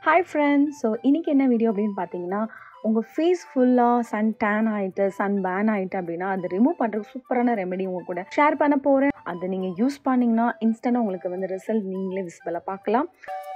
hi friends so இன்றைக்கி என்ன video அப்படின்னு பார்த்தீங்கன்னா உங்கள் ஃபேஸ் ஃபுல்லாக சன் டேன் ஆகிட்டு சன் பேன் ஆகிட்டு அப்படின்னா அதை ரிமூவ் பண்ணுறதுக்கு சூப்பரான ரெமெடி உங்கள் கூட ஷேர் பண்ண போகிறேன் அதை நீங்கள் யூஸ் பண்ணிங்கன்னா இன்ஸ்டண்ட்டாக உங்களுக்கு வந்து ரிசல்ட் நீங்களே விசிபிளாக பார்க்கலாம்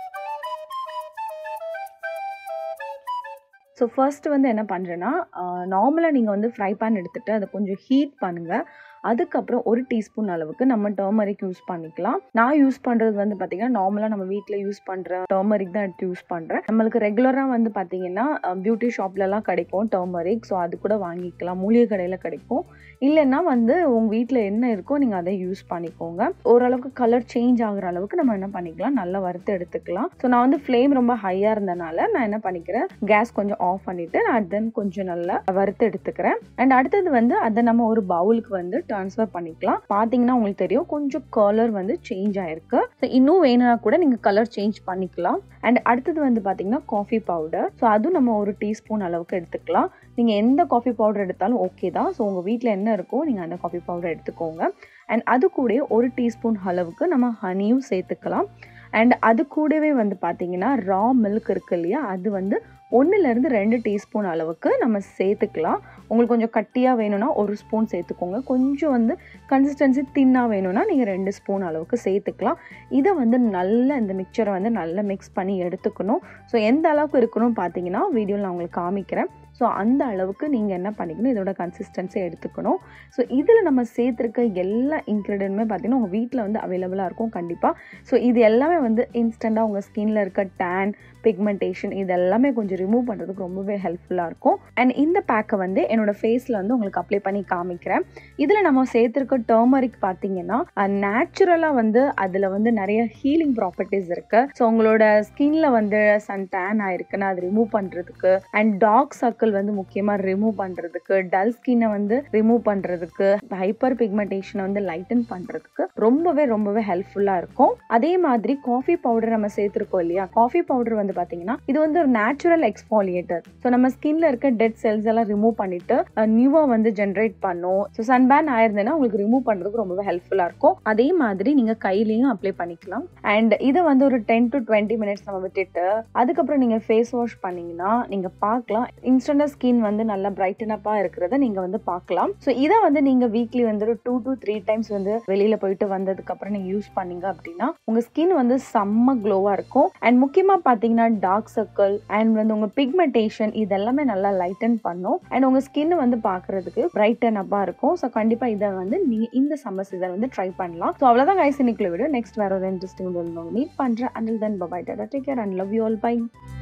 ஸோ ஃபர்ஸ்ட் வந்து என்ன பண்ணுறேன்னா நார்மலாக நீங்கள் வந்து ஃப்ரை பேன் எடுத்துகிட்டு அதை கொஞ்சம் ஹீட் பண்ணுங்கள் அதுக்கப்புறம் ஒரு டீஸ்பூன் அளவுக்கு நம்ம டர்மரிக் யூஸ் பண்ணிக்கலாம் நான் யூஸ் பண்ணுறது வந்து பார்த்திங்கன்னா நார்மலாக நம்ம வீட்டில் யூஸ் பண்ணுற டர்மரிக் தான் எடுத்து யூஸ் பண்ணுறேன் நம்மளுக்கு ரெகுலராக வந்து பார்த்திங்கன்னா பியூட்டி ஷாப்லலாம் கிடைக்கும் டர்மரிக் ஸோ அது கூட வாங்கிக்கலாம் மூலிகை கடையில் கிடைக்கும் இல்லைன்னா வந்து உங்கள் வீட்டில் என்ன இருக்கோ நீங்கள் அதை யூஸ் பண்ணிக்கோங்க ஓரளவுக்கு கலர் சேஞ்ச் ஆகுற அளவுக்கு நம்ம என்ன பண்ணிக்கலாம் நல்லா வறுத்து எடுத்துக்கலாம் ஸோ நான் வந்து ஃப்ளேம் ரொம்ப ஹையாக இருந்தனால நான் என்ன பண்ணிக்கிறேன் கேஸ் கொஞ்சம் ஆஃப் பண்ணிவிட்டு நான் தென் கொஞ்சம் நல்லா வறுத்து எடுத்துக்கிறேன் அண்ட் அடுத்தது வந்து அதை நம்ம ஒரு பவுலுக்கு வந்து ட்ரான்ஸ்ஃபர் பண்ணிக்கலாம் பார்த்தீங்கன்னா உங்களுக்கு தெரியும் கொஞ்சம் கலர் வந்து சேஞ்ச் ஆயிருக்கு ஸோ இன்னும் வேணும்னா கூட நீங்கள் கலர் சேஞ்ச் பண்ணிக்கலாம் அண்ட் அடுத்தது வந்து பார்த்தீங்கன்னா காஃபி பவுடர் ஸோ அதுவும் நம்ம ஒரு டீஸ்பூன் அளவுக்கு எடுத்துக்கலாம் நீங்கள் எந்த காஃபி பவுடர் எடுத்தாலும் ஓகே தான் ஸோ உங்கள் வீட்டில் என்ன இருக்கோ நீங்கள் அந்த காஃபி பவுடர் எடுத்துக்கோங்க அண்ட் அது கூட ஒரு டீஸ்பூன் அளவுக்கு நம்ம ஹனியும் சேர்த்துக்கலாம் அண்ட் அது கூடவே வந்து பார்த்தீங்கன்னா ரா மில்க் இருக்கு இல்லையா அது வந்து ஒன்றுலேருந்து ரெண்டு டீஸ்பூன் அளவுக்கு நம்ம சேர்த்துக்கலாம் உங்களுக்கு கொஞ்சம் கட்டியாக வேணும்னா ஒரு ஸ்பூன் சேர்த்துக்கோங்க கொஞ்சம் வந்து கன்சிஸ்டன்சி தின்னாக வேணும்னா நீங்கள் ரெண்டு ஸ்பூன் அளவுக்கு சேர்த்துக்கலாம் இதை வந்து நல்ல இந்த மிக்சரை வந்து நல்லா மிக்ஸ் பண்ணி எடுத்துக்கணும் ஸோ எந்த அளவுக்கு இருக்கணும் பார்த்தீங்கன்னா வீடியோவில் நான் உங்களுக்கு காமிக்கிறேன் ஸோ அந்த அளவுக்கு நீங்கள் என்ன பண்ணிக்கணும் இதோட கன்சிஸ்டன்சி எடுத்துக்கணும் ஸோ இதில் நம்ம சேர்த்துருக்க எல்லா இன்க்ரீடியன்ட்மே பார்த்தீங்கன்னா உங்கள் வீட்டில் வந்து அவைலபிளாக இருக்கும் கண்டிப்பாக ஸோ இது எல்லாமே வந்து இன்ஸ்டண்ட்டாக உங்கள் ஸ்கின்ல இருக்க டேன் பிக்மெண்டேஷன் இது எல்லாமே கொஞ்சம் ரிமூவ் பண்ணுறதுக்கு ரொம்பவே ஹெல்ப்ஃபுல்லாக இருக்கும் அண்ட் இந்த பேக்கை வந்து என்னோடய ஃபேஸில் வந்து உங்களுக்கு அப்ளை பண்ணி காமிக்கிறேன் இதில் நம்ம சேர்த்துருக்க டர்மரிக் பார்த்தீங்கன்னா நேச்சுரலாக வந்து அதில் வந்து நிறைய ஹீலிங் ப்ராப்பர்ட்டிஸ் இருக்குது ஸோ உங்களோட ஸ்கின்ல வந்து சன் டேன் ஆயிருக்குன்னா அது ரிமூவ் பண்ணுறதுக்கு அண்ட் டார்க் சர்க்கிள் வந்து முக்கியமாக ரிமூவ் பண்ணுறதுக்கு டல் ஸ்கின்னை வந்து ரிமூவ் பண்ணுறதுக்கு ஹைப்பர் பிக்மெண்டேஷனை வந்து லைட்டன் பண்ணுறதுக்கு ரொம்பவே ரொம்பவே ஹெல்ப்ஃபுல்லாக இருக்கும் அதே மாதிரி காஃபி பவுடர் நம்ம சேர்த்துருக்கோம் இல்லையா காஃபி பவுடர் வந்து பார்த்தீங்கன்னா இது வந்து ஒரு நேச்சுரல் எக்ஸ்பாலியேட்டர் ஸோ நம்ம ஸ்கின்ல இருக்க டெட் செல்ஸ் எல்லாம் ரிமூவ் பண்ணிட்டு நியூவாக வந்து ஜென்ரேட் பண்ணும் ஸோ சன்பேன் ஆயிருந்தேன்னா உங்களுக்கு ரிமூவ் பண்ணுறதுக்கு ரொம்பவே ஹெல்ப்ஃபுல்லாக இருக்கும் அதே மாதிரி நீங்கள் கையிலையும் அப்ளை பண்ணிக்கலாம் அண்ட் இதை வந்து ஒரு டென் டு டுவெண்ட்டி மினிட்ஸ் நம்ம விட்டுட்டு அதுக்கப்புறம் நீங்கள் ஃபேஸ் வாஷ் பண்ணீங்கன்னா நீங்கள் பார்க்கலாம் இன்ஸ்டன்டாக ஸ்கின் வந்து நல்லா பிரைட்டன் அப்பாக இருக்கிறத நீங்கள் வந்து பார்க்கலாம் ஸோ இதை வந்து நீங்கள் வீக்லி வந்து ஒரு டூ டு த்ரீ டைம்ஸ் வந்து வெளியில் போயிட்டு வந்ததுக்கப்புறம் நீங்கள் யூஸ் பண்ணீங்க அப்படின்னா உங்கள் ஸ்கின் வந்து செம்ம க்ளோவாக இருக்கும் அண்ட் முக்கியமாக பார்த்தீங்கன்னா டார்க் சர்க்கிள் அண்ட் வந்து உங்கள் பிக்மெண்டேஷன் இதெல்லாமே நல்லா லைட்டன் பண்ணும் அண்ட் உங்கள் ஸ்கின் வந்து பார்க்கறதுக்கு பிரைட்டன் அப்பாக இருக்கும் ஸோ கண்டிப்பாக இதை வந்து நீ இந்த சம்மர் சீசன் வந்து ட்ரை பண்ணலாம் ஸோ அவ்வளோதான் கைஸ் இன்னைக்குள்ள வீடியோ நெக்ஸ்ட் வேற ஒரு இன்ட்ரெஸ்டிங் மீட் பண்ணுறேன் until then bye bye tata take care and love you all by